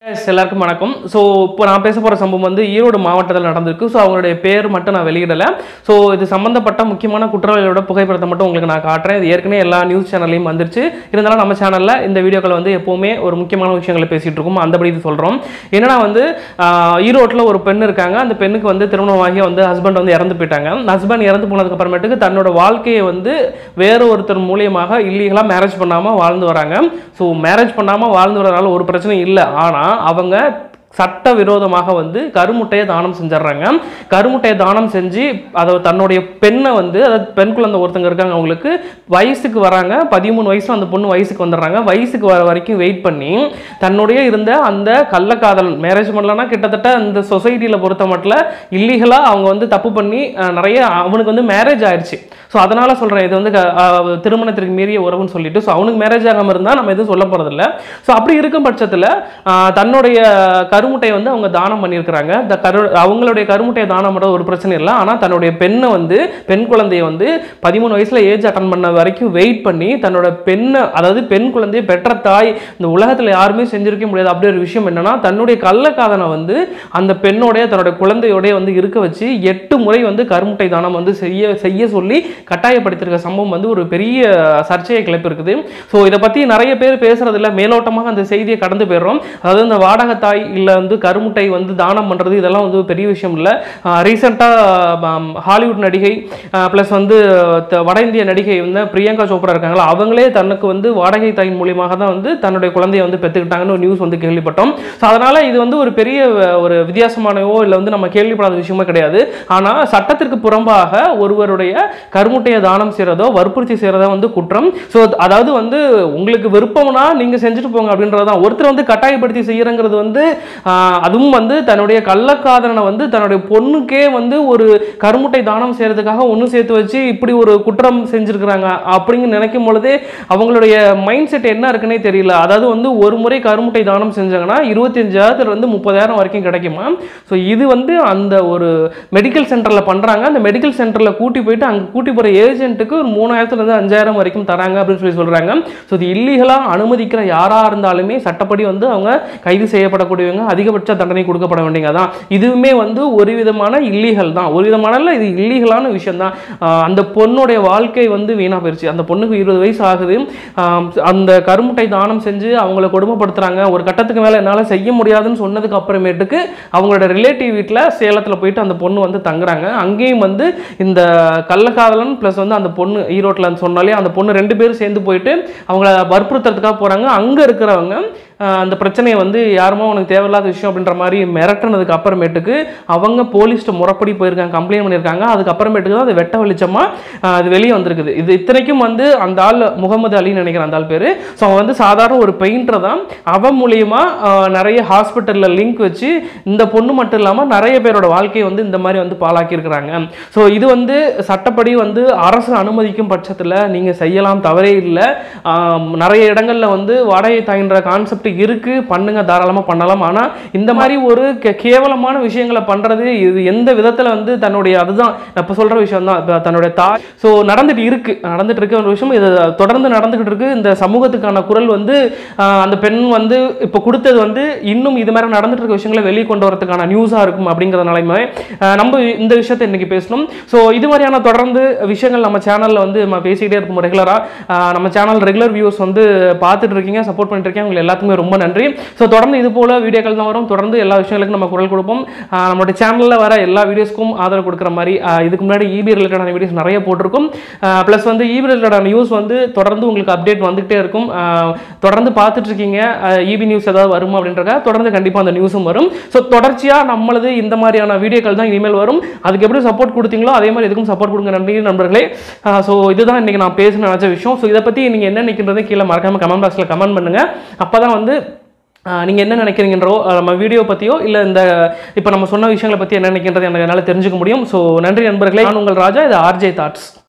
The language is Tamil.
Guys, எல்லாருக்கும் வணக்கம் ஸோ இப்போ நான் பேச போகிற சம்பவம் வந்து ஈரோடு மாவட்டத்தில் நடந்திருக்கு ஸோ அவங்களுடைய பேர் மட்டும் நான் வெளியிடலை ஸோ இது சம்மந்தப்பட்ட முக்கியமான குற்றவாளிகளோட புகைப்படத்தை மட்டும் உங்களுக்கு நான் காட்டுறேன் இது ஏற்கனவே எல்லா நியூஸ் சேனல்லையும் வந்துருச்சு இருந்தாலும் நம்ம சேனலில் இந்த வீடியோக்கள் வந்து எப்போவுமே ஒரு முக்கியமான விஷயங்களை பேசிகிட்டு இருக்கோம் அந்தபடி இது சொல்கிறோம் என்னன்னா வந்து ஆஹ், ஈரோட்டில் ஒரு பெண் இருக்காங்க அந்த பெண்ணுக்கு வந்து திருமணமாகி வந்து ஹஸ்பண்ட் வந்து இறந்து போயிட்டாங்க ஹஸ்பண்ட் இறந்து போனதுக்கு அப்புறமேட்டுக்கு தன்னோட வாழ்க்கையை வந்து வேற ஒருத்தர் மூலியமாக இல்லீகலாக மேரேஜ் பண்ணாமல் வாழ்ந்து வராங்க ஸோ மேரேஜ் பண்ணாமல் வாழ்ந்து வரதுனால ஒரு பிரச்சனையும் இல்லை ஆனால் அவங்க சட்ட விரோதமாக வந்து கருமுட்டையை தானம் செஞ்சிடுறாங்க கருமுட்டையை தானம் செஞ்சு அதை தன்னுடைய பெண்ணை வந்து அதாவது பெண் குழந்தை ஒருத்தங்க இருக்காங்க அவங்களுக்கு வயசுக்கு வராங்க பதிமூணு வயசுல அந்த பொண்ணு வயசுக்கு வந்துடுறாங்க வயசுக்கு வர வரைக்கும் வெயிட் பண்ணி தன்னுடைய இருந்த அந்த கள்ளக்காதல் மேரேஜ் பண்ணலன்னா கிட்டத்தட்ட அந்த சொசைட்டியில் பொறுத்த மட்டும் இல்லீகலாக அவங்க வந்து தப்பு பண்ணி அஹ், நிறைய அவனுக்கு வந்து மேரேஜ் ஆயிடுச்சு ஸோ அதனால சொல்கிறேன் இது வந்து க- அஹ், திருமணத்திற்கு மீறிய உறவுன்னு சொல்லிட்டு ஸோ அவனுக்கு மேரேஜ் ஆகாமல் இருந்தால் நம்ம எதுவும் சொல்ல போகிறதில்ல ஸோ அப்படி இருக்கும் பட்சத்தில் தன்னுடைய கருமுட்டையை வந்து அவங்க தானம் பண்ணியிருக்கிறாங்க இந்த கரு அவங்களுடைய கருமுட்டையை தானம் பண்ணுறது ஒரு பிரச்சனை இல்லை ஆனால் தன்னுடைய பெண்ணை வந்து பெண் குழந்தையை வந்து பதிமூணு வயசில் ஏஜ் அட்டன் பண்ண வரைக்கும் வெயிட் பண்ணி தன்னோட பெண்ணை அதாவது பெண் குழந்தையை பெற்ற தாய் இந்த உலகத்தில் யாருமே செஞ்சிருக்க முடியாது அப்படி ஒரு விஷயம் என்னன்னா தன்னுடைய கள்ளக்காதனை வந்து அந்த பெண்ணோடைய தன்னுடைய குழந்தையோடய வந்து இருக்க வச்சு எட்டு முறை வந்து கருமுட்டை தானம் வந்து செய்ய செய்ய சொல்லி கட்டாயப்படுத்தியிருக்க சம்பவம் வந்து ஒரு பெரிய சர்ச்சையை கிளப்பிருக்குது ஸோ இதை பற்றி நிறைய பேர் பேசுறது இல்ல மேலோட்டமாக அந்த செய்தியை கடந்து போயிடுறோம் அதாவது இந்த வாடகை தாய் இல்லை வந்து கருமுட்டை வந்து தானம் பண்ணுறது இதெல்லாம் வந்து பெரிய விஷயம் இல்லை ரீசெண்டாக ஹாலிவுட் நடிகை ப்ளஸ் வந்து த- வட இந்திய நடிகை வந்து பிரியங்கா சோப்ரா இருக்காங்களா அவங்களே தனக்கு வந்து வாடகை தாயின் மூலியமாக தான் வந்து தன்னுடைய குழந்தையை வந்து பெற்றுக்கிட்டாங்கன்னு ஒரு நியூஸ் வந்து கேள்விப்பட்டோம் ஸோ அதனால் இது வந்து ஒரு பெரிய அஹ், ஒரு வித்தியாசமானவோ இல்லை வந்து நம்ம கேள்விப்படாத விஷயமோ கிடையாது ஆனால் சட்டத்திற்கு புறம்பாக ஒருவருடைய கருமுட்டையை தானம் செய்கிறதோ வற்புறுத்தி செய்கிறதோ வந்து குற்றம் ஸோ அதாவது வந்து உங்களுக்கு விருப்பம்னா நீங்கள் செஞ்சுட்டு போங்க அப்படின்றது தான் ஒருத்தர் வந்து கட்டாயப்படுத்தி செய்யறங்கிறது வந்து ஆஹ், அதுவும் வந்து தன்னுடைய கள்ளக்காதலனை வந்து தன்னுடைய பொண்ணுக்கே வந்து ஒரு கருமுட்டை தானம் செய்யறதுக்காக ஒன்று சேர்த்து வச்சு இப்படி ஒரு குற்றம் செஞ்சுருக்கிறாங்க அப்படின்னு நினைக்கும் பொழுதே அவங்களுடைய மைண்ட் செட் என்ன இருக்குன்னே தெரியல அதாவது வந்து ஒரு முறை கருமுட்டை தானம் செஞ்சாங்கன்னா இருபத்தஞ்சாயிரத்துல இருந்து முப்பதாயிரம் வரைக்கும் கிடைக்குமா ஸோ இது வந்து அந்த ஒரு மெடிக்கல் சென்டரில் பண்ணுறாங்க அந்த மெடிக்கல் சென்டரில் கூட்டி போயிட்டு அங்கே கூட்டி போகிற ஏஜென்ட்டுக்கு ஒரு மூணாயிரத்துலேருந்து அஞ்சாயிரம் வரைக்கும் தராங்க அப்படின்னு சொல்லி சொல்கிறாங்க ஸோ இது இல்லீகலாக அனுமதிக்கிற யாராக இருந்தாலுமே சட்டப்படி வந்து அவங்க கைது செய்யப்படக்கூடியவங்க அதிகபட்ச தண்டனை கொடுக்கப்பட வேண்டியங்க தான் இதுவுமே வந்து ஒரு விதமான இல்லீகல் தான் ஒரு விதமான இல்ல, இது இல்லீகலான விஷயம் தான் அந்த பொண்ணுடைய வாழ்க்கை வந்து வீணாக போயிடுச்சு அந்த பொண்ணுக்கு இருபது வயசு ஆகுது ஆம், அந்த கருமுட்டை தானம் செஞ்சு அவங்கள கொடுமைப்படுத்துறாங்க ஒரு கட்டத்துக்கு மேலே என்னால் செய்ய முடியாதுன்னு சொன்னதுக்கு அப்புறமேட்டுக்கு அவங்களோட ரிலேட்டிவ் வீட்டில் சேலத்தில் போயிட்டு அந்த பொண்ணு வந்து தங்குறாங்க அங்கேயும் வந்து இந்த கள்ளக்காதலன் ப்ளஸ் வந்து அந்த பொண்ணு ஈரோட்டில் சொன்னாலே அந்த பொண்ணு ரெண்டு பேரும் சேர்ந்து போயிட்டு அவங்கள வற்புறுத்துறதுக்காக போகிறாங்க அங்கே இருக்கிறவங்க ஆஹ், அந்த பிரச்சனையை வந்து யாருமோ உனக்கு தேவையில்லாத விஷயம் அப்படின்ற மாதிரி மிரட்டினதுக்கு அப்புறமேட்டுக்கு அவங்க போலீஸ்ட்ட முறைப்படி போயிருக்காங்க கம்ப்ளைண்ட் பண்ணியிருக்காங்க அதுக்கப்புறமேட்டுக்கு தான் அது வெட்ட வெளிச்சமாக அது வெளியே வந்திருக்குது இது இத்தனைக்கும் வந்து அந்த ஆள் முகமது அலின்னு நினைக்கிறேன் அந்த ஆள் பேர் ஸோ அவன் வந்து சாதாரண ஒரு பெயிண்டர் தான் அவன் மூலியமா ஆஹ், நிறைய ஹாஸ்பிட்டலில் லிங்க் வச்சு இந்த பொண்ணு மட்டும் இல்லாமல் நிறைய பேரோட வாழ்க்கையை வந்து இந்த மாதிரி வந்து பாழாக்கியிருக்கிறாங்க ஸோ இது வந்து சட்டப்படி வந்து அரசு அனுமதிக்கும் பட்சத்தில் நீங்கள் செய்யலாம் தவறே இல்லை ஆம், நிறைய இடங்கள்ல வந்து வாடகை தாயின்ற கான்செப்ட் இருக்கு பண்ணுங்க தாராளமாக பண்ணலாம் ஆனால் இந்த மாதிரி ஒரு கே- கேவலமான விஷயங்களை பண்றது இது எந்த விதத்தில் வந்து தன்னுடைய அதுதான் நான் இப்போ சொல்ற விஷயம் தான் இப்போ தன்னுடைய தாய் ஸோ நடந்துட்டு இருக்கு நடந்துட்டு இருக்க ஒரு விஷயம் இது தொடர்ந்து நடந்துகிட்டு இருக்கு இந்த சமூகத்துக்கான குரல் வந்து ஆஹ், அந்த பெண் வந்து இப்போ கொடுத்தது வந்து இன்னும் இது மாதிரி நடந்துட்டு இருக்க விஷயங்களை வெளியே கொண்டு வரதுக்கான நியூஸாக இருக்கும் அப்படிங்கிறதுனாலுமே ஆஹ், நம்ம இந்த விஷயத்தை இன்னைக்கு பேசணும் ஸோ இது மாதிரியான தொடர்ந்து விஷயங்கள் நம்ம சேனலில் வந்து நம்ம பேசிக்கிட்டே இருக்கும் ரெகுலராக நம்ம சேனல் ரெகுலர் வியூஸ் வந்து பார்த்துட்டு இருக்கீங்க சப்போர்ட் பண்ணிட்டு இருக்கீங்க உங்களுக்கு எல்லாத்துக்குமே ரொம்ப நன்றி ஸோ தொடர்ந்து இது போல வீடியோக்கள் தான் வரும் தொடர்ந்து எல்லா விஷயங்களுக்கும் நம்ம குரல் கொடுப்போம் ஆஹ், நம்மளுடைய சேனலில் வர எல்லா வீடியோஸ்க்கும் ஆதரவு கொடுக்குற மாதிரி ஆஹ், இதுக்கு முன்னாடி இபி ரிலேட்டடான வீடியோஸ் நிறைய போட்டிருக்கும் ப்ளஸ் வந்து இபி ரிலேட்டடான நியூஸ் வந்து தொடர்ந்து உங்களுக்கு அப்டேட் வந்துகிட்டே இருக்கும் ஆஹ், தொடர்ந்து பார்த்துட்டு இருக்கீங்க இபி நியூஸ் ஏதாவது வருமா அப்படின்றத தொடர்ந்து கண்டிப்பாக அந்த நியூஸும் வரும் ஸோ தொடர்ச்சியாக நம்மளது இந்த மாதிரியான வீடியோக்கள் தான் இனிமேல் வரும் அதுக்கு எப்படி சப்போர்ட் கொடுத்தீங்களோ அதே மாதிரி இதுக்கும் சப்போர்ட் கொடுங்க நன்றி நண்பர்களே ஸோ இதுதான் இன்னைக்கு நான் பேச நினச்ச விஷயம் ஸோ இதை பற்றி நீங்கள் என்ன நினைக்கிறதே கீழே மறக்காம கமெண்ட் பாக்ஸில் கமெண்ட் பண்ணுங்க அப்போ தான் வந்து நீங்கள் என்ன நினைக்கிறீங்கன்றோ அஹ், நம்ம வீடியோ பற்றியோ இல்லை இந்த இப்போ நம்ம சொன்ன விஷயங்களை பற்றி என்ன நினைக்கின்றது எனக்கு என்னால் தெரிஞ்சுக்க முடியும் ஸோ நன்றி நண்பர்களே நான் உங்கள் ராஜா இது ஆர்ஜே தாட்ஸ்